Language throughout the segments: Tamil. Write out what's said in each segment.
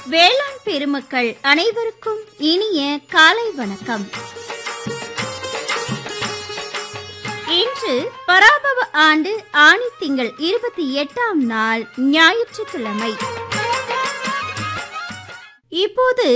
வேளாண் பெருமக்கள் அனைவருக்கும் இனிய காலை வணக்கம் இன்று பராபவ ஆண்டு ஆணி திங்கள் இருபத்தி எட்டாம் நாள் ஞாயிற்றுக்கிழமை இப்போது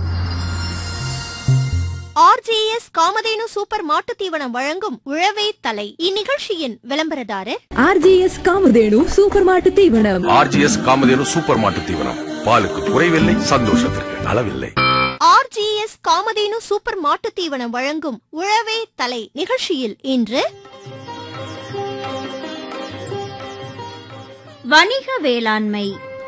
ஆர்ஜேஎஸ் காமதேனு சூப்பர் மாட்டுத் தீவனம் வழங்கும் உழவே தலை இந்நிகழ்ச்சியின் விளம்பரதாரர் ஆர்ஜிஎஸ் காமதேனு சூப்பர் மாட்டு தீவனம் ஆர்ஜிஎஸ் காமதேனு சூப்பர் மாட்டு தீவனம் பாலுக்கு குறைவில்லை சந்தோஷத்திற்கு அளவில்லை ஆர்ஜிஎஸ் காமதேனு சூப்பர் மாட்டுத் தீவனம் வழங்கும் உழவே தலை நிகழ்ச்சியில் இன்று வணிக வேளாண்மை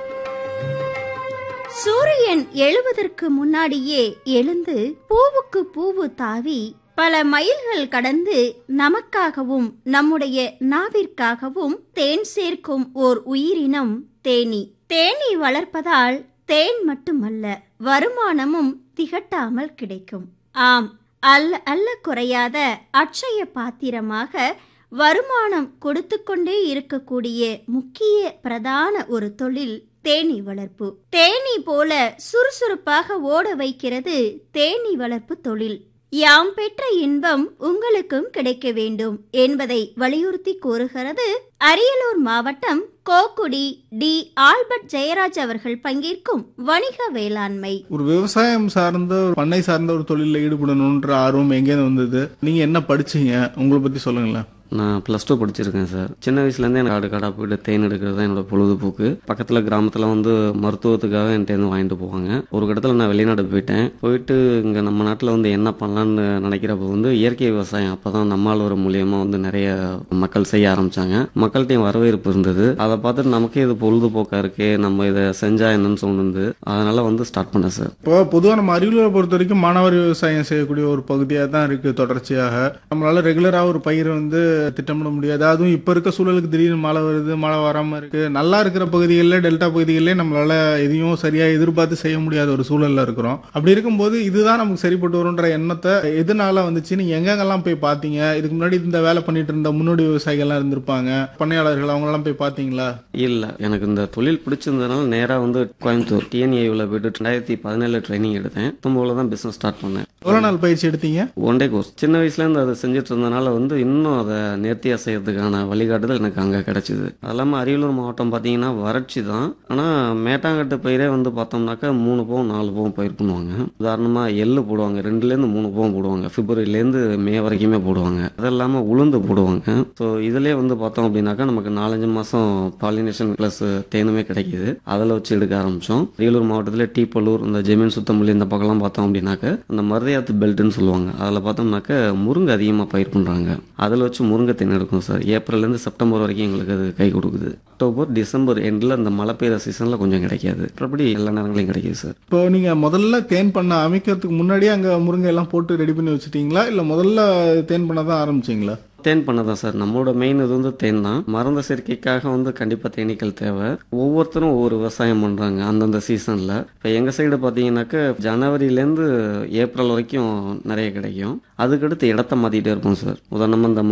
சூரியன் எழுவதற்கு முன்னாடியே எழுந்து பூவுக்கு பூவு தாவி பல மைல்கள் கடந்து நமக்காகவும் நம்முடைய நாவிற்காகவும் தேன் சேர்க்கும் ஓர் உயிரினம் தேனீ தேனீ வளர்ப்பதால் தேன் மட்டுமல்ல வருமானமும் திகட்டாமல் கிடைக்கும் ஆம் அல்ல அல்ல குறையாத அட்சய பாத்திரமாக வருமானம் கொடுத்து கொண்டே இருக்கக்கூடிய முக்கிய பிரதான ஒரு தொழில் தேனீ வளர்ப்பு தேனீ போல சுறுசுறுப்பாக ஓட வைக்கிறது தேனீ வளர்ப்பு தொழில் யாம் பெற்ற இன்பம் உங்களுக்கும் கிடைக்க வேண்டும் என்பதை வலியுறுத்தி கூறுகிறது அரியலூர் மாவட்டம் கோக்குடி டி ஆல்பர்ட் ஜெயராஜ் அவர்கள் பங்கேற்கும் வணிக வேளாண்மை ஒரு விவசாயம் சார்ந்த ஒரு பண்ணை சார்ந்த ஒரு தொழிலில் ஈடுபடணுன்ற ஆர்வம் எங்கேருந்து வந்தது நீங்க என்ன படிச்சீங்க உங்களை பத்தி சொல்லுங்களேன் நான் ப்ளஸ் டூ படிச்சிருக்கேன் சார் சின்ன வயசுலேருந்தே எனக்கு காடு காடாக போயிட்டு தேன் எடுக்கிறது தான் என்னோட பொழுதுபோக்கு பக்கத்தில் கிராமத்தில் வந்து மருத்துவத்துக்காக என்கிட்ட வாங்கிட்டு போவாங்க ஒரு கட்டத்தில் நான் வெளிநாடு போயிட்டேன் போயிட்டு இங்கே நம்ம நாட்டில் வந்து என்ன பண்ணலான்னு நினைக்கிறப்ப வந்து இயற்கை விவசாயம் அப்போ தான் நம்மால் மூலியமாக வந்து நிறைய மக்கள் செய்ய ஆரம்பித்தாங்க மக்கள்கிட்டையும் வரவேற்பு இருந்தது அதை பார்த்துட்டு நமக்கே இது பொழுதுபோக்காக இருக்கே நம்ம இதை செஞ்சால் என்னன்னு தோணுது அதனால் வந்து ஸ்டார்ட் பண்ணேன் சார் இப்போ பொதுவாக நம்ம அரியலூரை பொறுத்த வரைக்கும் மாணவர் விவசாயம் செய்யக்கூடிய ஒரு பகுதியாக தான் இருக்கு தொடர்ச்சியாக நம்மளால ரெகுலராக ஒரு பயிர் வந்து திட்டமிட முடியாது அதுவும் இப்போ இருக்க சூழலுக்கு திடீர்னு மழை வருது மழை வராமல் இருக்கு நல்லா இருக்கிற பகுதிகளில் டெல்டா பகுதிகளிலே நம்மளால எதையும் சரியாக எதிர்பார்த்து செய்ய முடியாத ஒரு சூழல்ல இருக்கிறோம் அப்படி இருக்கும்போது இதுதான் நமக்கு சரிப்பட்டு வரும்ன்ற எண்ணத்தை எதனால வந்துச்சு நீங்க எங்கெங்கெல்லாம் போய் பார்த்தீங்க இதுக்கு முன்னாடி இந்த வேலை பண்ணிட்டு இருந்த முன்னோடி விவசாயிகள்லாம் இருந்திருப்பாங்க பண்ணையாளர்கள் அவங்கெல்லாம் போய் பார்த்தீங்களா இல்லை எனக்கு இந்த தொழில் பிடிச்சிருந்ததுனால நேராக வந்து கோயம்புத்தூர் டிஎன்ஏவில் போயிட்டு ரெண்டாயிரத்தி பதினேழு ட்ரைனிங் எடுத்தேன் தும்போல தான் பிஸ்னஸ் ஸ்டார்ட் பண்ணேன் எவ்வளோ நாள் பயிற்சி எடுத்தீங்க ஒன் டே கோர்ஸ் சின்ன வயசுலேருந்து அதை செஞ்சுட்டு இருந்தனால வந்து இன்னும் அதை நேர்த்தியாக செய்யறதுக்கான வழிகாட்டுதல் எனக்கு அங்கே கிடைச்சிது அது இல்லாமல் அரியலூர் மாவட்டம் பார்த்தீங்கன்னா வறட்சி தான் ஆனால் மேட்டாங்கட்டு பயிரே வந்து பார்த்தோம்னாக்கா மூணு போகம் நாலு போகம் பயிர் பண்ணுவாங்க உதாரணமாக எள்ளு போடுவாங்க ரெண்டுலேருந்து மூணு போகம் போடுவாங்க பிப்ரவரியிலேருந்து மே வரைக்குமே போடுவாங்க அது இல்லாமல் உளுந்து போடுவாங்க ஸோ இதிலே வந்து பார்த்தோம் அப்படின்னாக்கா நமக்கு நாலஞ்சு மாதம் பாலினேஷன் ப்ளஸ் தேனுமே கிடைக்கிது அதில் வச்சு எடுக்க ஆரம்பித்தோம் அரியலூர் மாவட்டத்தில் டீப்பலூர் இந்த ஜெமீன் சுத்தமல்லி இந்த பக்கம்லாம் பார்த்தோம் அப்படின்னாக்க அந்த மருதையாத்து பெல்ட்னு சொல்லுவாங்க அதில் பார்த்தோம்னாக்க முருங்கை அதிகமாக பயிர் பண்ணுறாங்க அதில் வச்சு முருங்கை தேன் எடுக்கும் சார் ஏப்ரல்லேருந்து செப்டம்பர் வரைக்கும் எங்களுக்கு அது கை கொடுக்குது அக்டோபர் டிசம்பர் எண்டில் இந்த மழை பெய்யுற சீசனில் கொஞ்சம் கிடைக்காது மற்றபடி எல்லா நேரங்களையும் கிடைக்குது சார் இப்போ நீங்க முதல்ல தேன் பண்ண அமைக்கிறதுக்கு முன்னாடியே அங்க முருங்கை எல்லாம் போட்டு ரெடி பண்ணி வச்சுட்டீங்களா இல்ல முதல்ல தேன் பண்ண தான் ஆரம்பிச்சீங்களா தேன் பண்ண தான் சார் நம்மளோட மெயின் இது வந்து தேன் தான் மருந்து சேர்க்கைக்காக வந்து கண்டிப்பாக தேனீக்கள் தேவை ஒவ்வொருத்தரும் ஒவ்வொரு விவசாயம் பண்ணுறாங்க அந்தந்த சீசனில் இப்போ எங்கள் சைடு பார்த்தீங்கன்னாக்க ஜனவரியிலேருந்து ஏப்ரல் வரைக்கும் நிறைய கிடைக்கும் அதுக்கடுத்து இடத்த மாற்றிட்டே இருப்போம் சார் உதாரணமாக இந்த